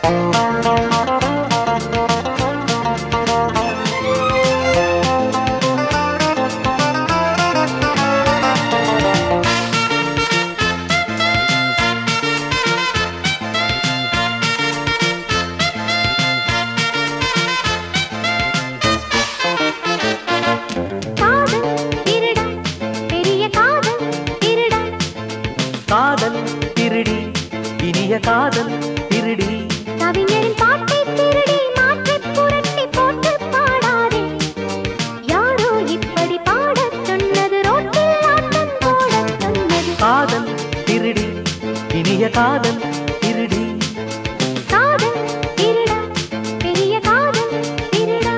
காதல் திருடா பெரிய காதல் திருடா காதல் திருடி இனிய காதல் திருடி கவிஞரின் பாட்டை திருடி மாற்றி புரட்டி போட்டு பாடாதே யாரோ இப்படி பாடச் சொன்னது ரோட்டில் ஆட்டம் போடச் சொன்னது காதல் திருடி இனிய காதல் திருடி காதல் திருடா பெரிய காதல் திருடா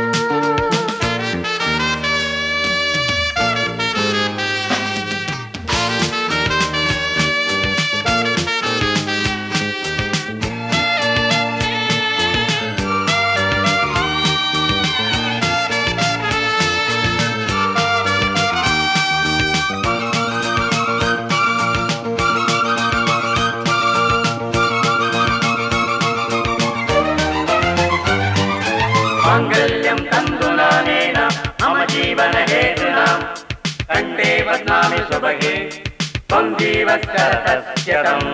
माङ्गल्यं तन्तुनानेन मम जीवनहेतुना कण्ठे बध्नामि सुभगे त्वं जीवस्य तम्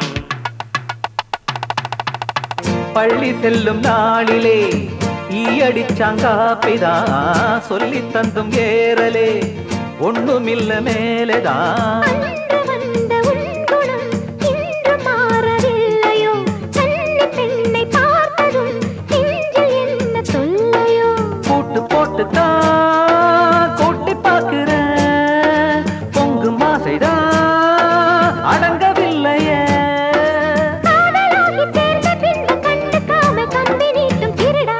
பள்ளி செல்லும் நாளிலே ஈயடிச்சாங்காப்பிதான் சொல்லி தந்தும் ஏறலே ஒண்ணுமில்ல மேலேதான் அன்று வந்த உன் குணம் இன்று மாறவில்லையோ கன்னி பெண்ணை பார்த்ததும் நெஞ்சில் என்ன தொல்லையோ கூட்டு போட்டு தான் கூட்டி பார்க்கிறேன் பொங்கு மாசைதான் அடங்கவில்லையே காதலாகி சேர்ந்த பின்பு கண்டுக்காம கம்பி நீட்டும் திருடா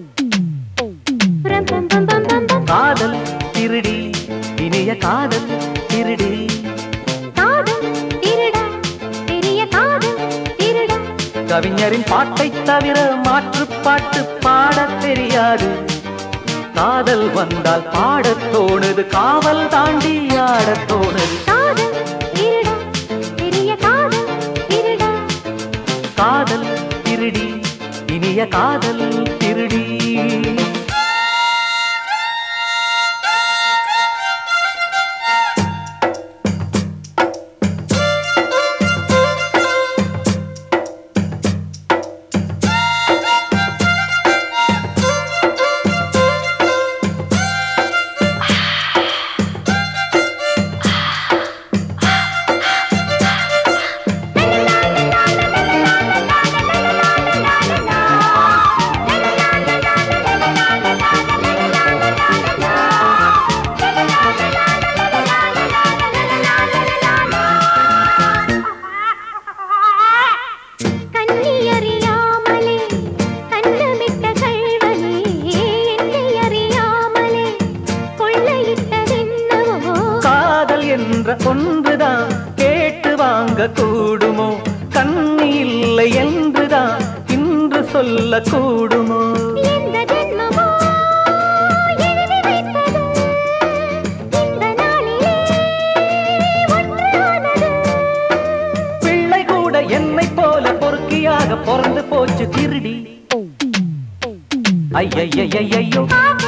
ரம் பம் பம் பம் பம் பம். காதல் திருடி இனிய காதல் திருடி காதல் திருடா பெரிய காதல் திருடா கவிஞரின் பாட்டை தவிர மாற்று பாட்டு பாடத் தெரியாது காதல் வந்தால் பாடத் தோணுது காவல் தாண்டி ஆடத் தோணுது காதல் திருடா பெரிய காதல் திருடா காதல் திருடி இனிய காதல் திருடி கண்ணி அறியாமலே கண்ணமிட்ட கள்வனே என்னை அறியாமலே கொள்ளையிட்டதென்னவோ காதல் என்ற ஒன்றுதான் கேட்டு வாங்க கூடுமோ கண்ணி இல்லை என்றுதான் இன்று சொல்ல கூடுமோ எந்த ஜென்மமோ எழுதி வைத்தது இந்த நாளிலே ஒன்றானது பிள்ளை கூட என்னை போல பொறுக்கியாக பிறந்து போச்சு திருடி ஐயையையையோ காதல்